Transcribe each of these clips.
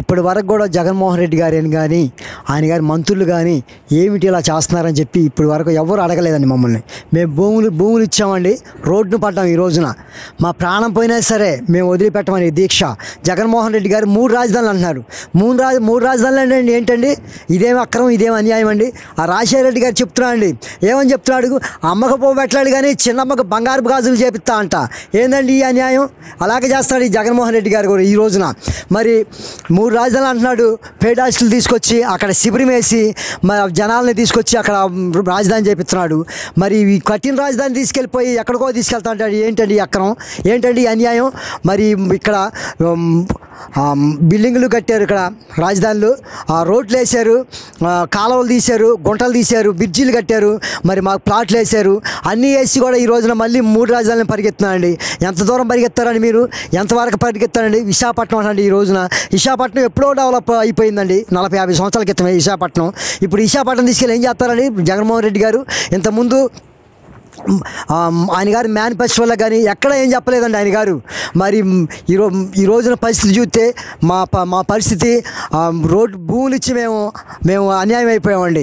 ఇప్పటి వరకు కూడా జగన్మోహన్ రెడ్డి గారిని కానీ ఆయన గారి మంత్రులు కానీ ఏమిటి ఇలా చేస్తున్నారని చెప్పి ఇప్పటి వరకు ఎవరు అడగలేదండి మమ్మల్ని మేము భూములు భూములు ఇచ్చామండి రోడ్డును పడ్డాం ఈ రోజున మా ప్రాణం పోయినా సరే మేము వదిలిపెట్టమని దీక్ష జగన్మోహన్ రెడ్డి గారు మూడు రాజధానులు అంటున్నారు మూడు రాజ మూడు రాజధానులు అంటే ఏంటండి ఇదేం అక్రమం ఇదేం అన్యాయం అండి ఆ రాజశేఖర రెడ్డి గారు చెప్తున్నాడు అండి ఏమని చెప్తున్నాడు అమ్మకు పోబెట్టలేడు కానీ చిన్నమ్మకు బంగారు గాజులు చేపిస్తా అంట ఏందండి ఈ అన్యాయం అలాగే చేస్తాడు ఈ జగన్మోహన్ రెడ్డి గారు కూడా ఈ రోజున మరి మూడు రాజధానులు అంటున్నాడు పేడాస్టులు తీసుకొచ్చి అక్కడ శిబిరం వేసి మరి జనాల్ని తీసుకొచ్చి అక్కడ రాజధాని చేపిస్తున్నాడు మరి ఈ కఠిన రాజధాని తీసుకెళ్ళిపోయి ఎక్కడికో తీసుకెళ్తా అంటాడు ఏంటండి ఈ అక్రమం ఏంటండి ఈ అన్యాయం మరి ఇక్కడ ఉమ్, ఆ, బిల్డింగులు కట్టారు ఇక్కడ రాజధానులు ఆ, రోడ్లు వేశారు ఆ, కాలువలు తీశారు గుంటలు తీశారు బ్రిడ్జీలు కట్టారు మరి మాకు ప్లాట్లు వేశారు అన్నీ వేసి కూడా ఈ రోజున మళ్ళీ మూడు రాజధానులను పరిగెత్తున్నారండి ఎంత దూరం పరిగెత్తారండి మీరు ఎంతవరకు పరిగెత్తారండి విశాఖపట్నం అండి ఈ రోజున విశాఖపట్నం ఎప్పుడో డెవలప్ అయిపోయిందండి నలభై యాభై సంవత్సరాల క్రితమే విశాఖపట్నం ఇప్పుడు విశాఖపట్నం తీసుకెళ్ళి ఏం చేస్తారండి జగన్మోహన్ రెడ్డి గారు ఇంతకుముందు ఆ, ఆయన గారి మేనిఫెస్టోలో కానీ ఎక్కడ ఏం చెప్పలేదండి ఆయన గారు మరి ఈ రో ఈ రోజున పరిస్థితి చూస్తే మా ప- మా పరిస్థితి ఆ, రోడ్డు భూములు ఇచ్చి మేము మేము అన్యాయం అయిపోయామండి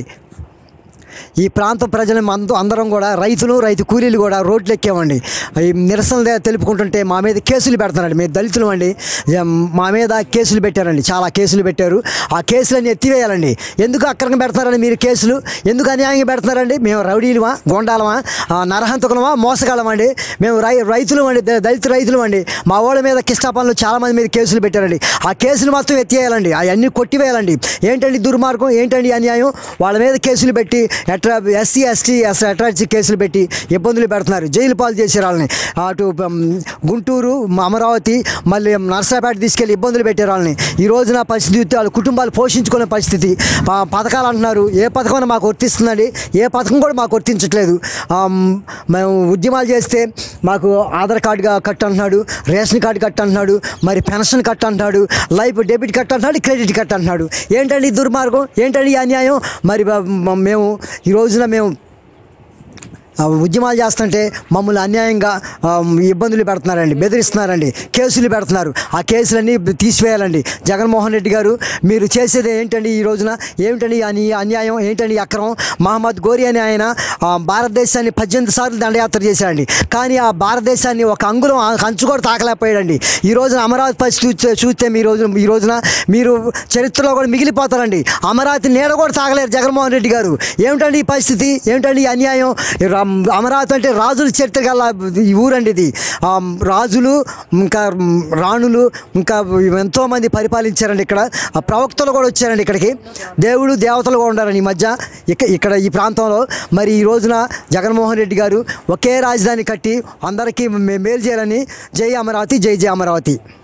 ఈ ప్రాంతం ప్రజలు అంద అందరం కూడా రైతులు రైతు కూలీలు కూడా రోడ్లు ఎక్కామండి ఈ నిరసనలు దే- తెలుపుకుంటుంటే మా మీద కేసులు పెడతారండి మేము దళితులు అండి ఎం, మా మీద కేసులు పెట్టారండి చాలా కేసులు పెట్టారు ఆ కేసులన్నీ ఎత్తివేయాలండి ఎందుకు అక్రమంగా పెడతారండి మీరు కేసులు ఎందుకు అన్యాయంగా పెడతారండి మేము రౌడీలమా గోండాలమా ఆ, నరహంతకులమా మోసగాలమండి మేము రై రైతులు అండి ద- దళిత రైతులు అండి మా వాళ్ళ మీద కిష్టాపనలు చాలామంది మీద కేసులు పెట్టారండి ఆ కేసులు మొత్తం ఎత్తివేయాలండి అవన్నీ కొట్టివేయాలండి ఏంటండి దుర్మార్గం ఏంటండి అన్యాయం వాళ్ళ మీద కేసులు పెట్టి ఎట్రా ఎస్సీ ఎస్టీ అసలు అట్రాచి కేసులు పెట్టి ఇబ్బందులు పెడుతున్నారు జైలు పాలు చేశారు వాళ్ళని అటు ఉమ్, గుంటూరు అమరావతి మళ్ళీ నర్సరాపేట తీసుకెళ్ళి ఇబ్బందులు పెట్టారు వాళ్ళని ఈ రోజున పరిస్థితి చూస్తే వాళ్ళ కుటుంబాలు పోషించుకునే పరిస్థితి ఆ, పథకాలు అంటున్నారు ఏ పథకం మాకు వర్తిస్తుందండి ఏ పథకం కూడా మాకు వర్తించట్లేదు ఆమ్, మేము ఉద్యమాలు చేస్తే మాకు ఆధార్ కార్డుగా కట్ అంటున్నాడు రేషన్ కార్డు కట్ అంటున్నాడు మరి పెన్షన్ కట్ అంటున్నాడు లైఫ్ డెబిట్ కట్ అంటున్నాడు క్రెడిట్ కట్ అంటున్నాడు ఏంటండి ఈ దుర్మార్గం ఏంటండి ఈ అన్యాయం మరి బ- మ- మేము ఈ రోజున మేము ఆ, ఉద్యమాలు చేస్తుంటే మమ్మల్ని అన్యాయంగా ఆ, ఇబ్బందులు పెడుతున్నారండి బెదిరిస్తున్నారండి కేసులు పెడుతున్నారు ఆ కేసులన్నీ తీసివేయాలండి జగన్మోహన్ రెడ్డి గారు మీరు చేసేది ఏంటండి ఈ రోజున ఏమిటండి ఈ అన్య- అన్యాయం ఏంటండి ఈ అక్రమం మహమ్మద్ గోరి అని ఆయన ఆ, భారతదేశాన్ని పద్దెనిమిది సార్లు దండయాత్ర చేశాడండి కానీ ఆ భారతదేశాన్ని ఒక అంగుళం ఆ కంచు కూడా తాకలేకపోయాడండి ఈ రోజున అమరావతి పరిస్థితి చూస్తే చూస్తే మీ రోజు ఈ రోజున మీరు చరిత్రలో కూడా మిగిలిపోతారండి అమరావతి నీడ కూడా తాగలేరు జగన్మోహన్ రెడ్డి గారు ఏమిటండి ఈ పరిస్థితి ఏమిటండి ఈ అన్యాయం ఈ రా- అమరావతి అంటే రాజుల చరిత్ర గల ఈ ఊరండి ఇది ఆ, రాజులు ఇంకా రాణులు ఇంకా ఎంతోమంది పరిపాలించారండి ఇక్కడ ఆ ప్రవక్తలు కూడా వచ్చారండి ఇక్కడికి దేవుడు దేవతలు కూడా ఉండారండి ఈ మధ్య ఇక ఇక్కడ ఈ ప్రాంతంలో మరి ఈ రోజున జగన్మోహన్ రెడ్డి గారు ఒకే రాజధాని కట్టి అందరికీ మే- మేలు చేయాలని జై అమరావతి జై జై అమరావతి